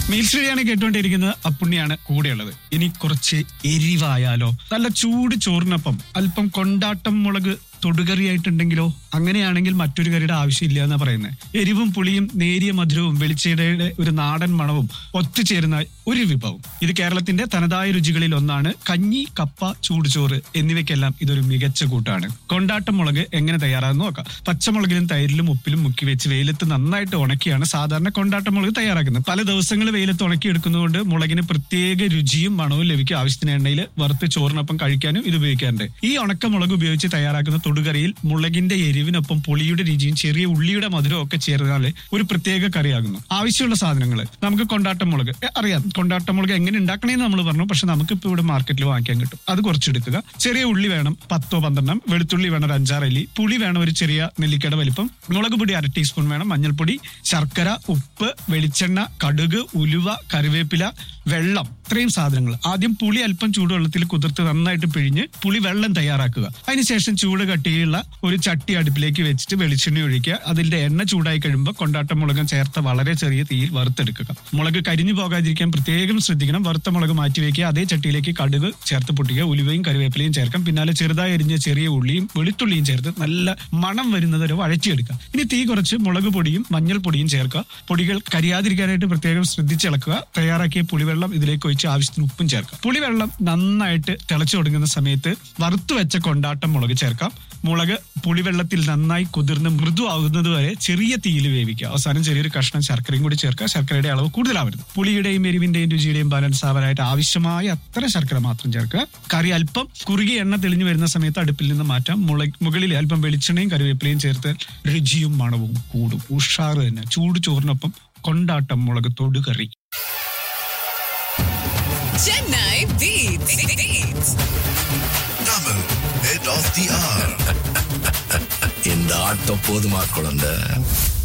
മീൽശ്രീയാണ് കേട്ടുകൊണ്ടിരിക്കുന്നത് അപ്പുണ്ണിയാണ് കൂടെയുള്ളത് ഇനി കുറച്ച് എരിവായാലോ നല്ല ചൂട് ചോറിനൊപ്പം അല്പം കൊണ്ടാട്ടം മുളക് തൊടുകറിയായിട്ടുണ്ടെങ്കിലോ അങ്ങനെയാണെങ്കിൽ മറ്റൊരു കറിയുടെ ആവശ്യമില്ല എന്നാ പറയുന്നത് എരിവും പുളിയും നേരിയ മധുരവും വെളിച്ചെണ്ണയുടെ ഒരു നാടൻ മണവും ഒത്തുചേരുന്ന ഒരു വിഭവം ഇത് കേരളത്തിന്റെ തനതായ രുചികളിൽ ഒന്നാണ് കഞ്ഞി കപ്പ ചൂടുചോറ് എന്നിവയ്ക്കെല്ലാം ഇതൊരു മികച്ച കൂട്ടാണ് കൊണ്ടാട്ടം മുളക് എങ്ങനെ തയ്യാറാകുന്ന നോക്കാം പച്ചമുളകിലും തൈരിലും ഉപ്പിലും മുക്കി വെച്ച് വെയിലത്ത് നന്നായിട്ട് ഉണക്കിയാണ് സാധാരണ കൊണ്ടാട്ടം മുളക് തയ്യാറാക്കുന്നത് പല ദിവസങ്ങൾ വെയിലത്ത് ഉണക്കി എടുക്കുന്നതുകൊണ്ട് മുളകിന് പ്രത്യേക രുചിയും മണവും ലഭിക്കും ആവശ്യത്തിന് എണ്ണയിൽ വറുത്ത് ചോറിനൊപ്പം കഴിക്കാനും ഇത് ഉപയോഗിക്കാറുണ്ട് ഈ ഉണക്ക മുളക് ഉപയോഗിച്ച് തയ്യാറാക്കുന്ന തൊടുകറിയിൽ മുളകിന്റെ എരിവിനൊപ്പം പുളിയുടെ രുചിയും ചെറിയ ഉള്ളിയുടെ മധുരവും ഒക്കെ ചേർന്നാൽ ഒരു പ്രത്യേക കറിയാകുന്നു ആവശ്യമുള്ള സാധനങ്ങൾ നമുക്ക് കൊണ്ടാട്ടം മുളക് എ, അറിയാം കൊണ്ടാട്ടം മുളക് എങ്ങനെ ഉണ്ടാക്കണേന്ന് നമ്മൾ പറഞ്ഞു പക്ഷെ നമുക്ക് ഇപ്പൊ ഇവിടെ മാർക്കറ്റിൽ വാങ്ങിക്കാൻ കിട്ടും അത് കുറച്ചെടുക്കുക ചെറിയ ഉള്ളി വേണം പത്തോ പന്ത്രണ്ടെണ്ണം വെളുത്തുള്ളി വേണം ഒരു അഞ്ചാറല്ലി പുളി വേണം ഒരു ചെറിയ നെല്ലിക്കയുടെ വലിപ്പം മുളക് പൊടി അര ടീസ്പൂൺ വേണം മഞ്ഞൾപ്പൊടി ശർക്കര ഉപ്പ് വെളിച്ചെണ്ണ കടുക് ഉലുവ കറിവേപ്പില വെള്ളം ഇത്രയും സാധനങ്ങൾ ആദ്യം പുളി അല്പം ചൂടുവെള്ളത്തിൽ കുതിർത്ത് നന്നായിട്ട് പിഴിഞ്ഞ് പുളി വെള്ളം തയ്യാറാക്കുക അതിനുശേഷം ചൂട് കട്ടിയുള്ള ഒരു ചട്ടി അടുപ്പിലേക്ക് വെച്ചിട്ട് വെളിച്ചെണ്ണ ഒഴിക്കുക അതിന്റെ എണ്ണ ചൂടായി കഴിയുമ്പോൾ കൊണ്ടാട്ട മുളകും ചേർത്ത് വളരെ ചെറിയ തീയിൽ വറുത്തെടുക്കുക മുളക് കരിഞ്ഞു പോകാതിരിക്കാൻ പ്രത്യേകം ശ്രദ്ധിക്കണം വറുത്ത മുളക് മാറ്റി വെക്കുക അതേ ചട്ടിയിലേക്ക് കടുക് ചേർത്ത് പൊട്ടിക്കുക ഉലുവയും കറിവേപ്പിലയും ചേർക്കാം പിന്നാലെ ചെറുതായി അരിഞ്ഞ ചെറിയ ഉള്ളിയും വെളുത്തുള്ളിയും ചേർത്ത് നല്ല മണം വരുന്നത് വരെ വഴറ്റിയെടുക്കുക ഇനി തീ കുറച്ച് മുളക് പൊടിയും മഞ്ഞൾപ്പൊടിയും ചേർക്കുക പൊടികൾ കരിയാതിരിക്കാനായിട്ട് പ്രത്യേകം ശ്രദ്ധിച്ചിളക്കുക തയ്യാറാക്കിയ പുളിവെള്ളം ഇതിലേക്ക് ഒഴിച്ച് ആവശ്യത്തിന് ഉപ്പും ചേർക്കാം പുളിവെള്ളം നന്നായിട്ട് തിളച്ചു തുടങ്ങുന്ന സമയത്ത് വറുത്തു വെച്ച കൊണ്ടാട്ടം മുളക് ചേർക്കാം മുളക് പുളിവെള്ളത്തിൽ നന്നായി കുതിർന്ന് മൃദുവാകുന്നത് വരെ ചെറിയ തീയിൽ വേവിക്കുക അവസാനം ചെറിയൊരു കഷ്ണം ശർക്കരയും കൂടി ചേർക്കുക ശർക്കരയുടെ അളവ് കൂടുതലാവരുത് പുളിയുടെയും എരിവിന്റെയും രുചിയുടെയും ബാലൻസ് ആവാനായിട്ട് ആവശ്യമായ അത്ര ശർക്കര മാത്രം ചേർക്കുക കറി അല്പം കുറുകിയ എണ്ണ തെളിഞ്ഞു വരുന്ന സമയത്ത് അടുപ്പിൽ നിന്ന് മാറ്റാം മുള മുകളിൽ അല്പം വെളിച്ചെണ്ണയും കറിവേപ്പിലയും ചേർത്ത് രുചിയും മണവും കൂടും ഉഷാറ് തന്നെ ചൂട് ചോറിനൊപ്പം കൊണ്ടാട്ടം മുളക് തൊടുകറി Chennai Beats. Beats. Tamil, head of the hour. இந்த ஆட்டம் போதுமா குழந்தை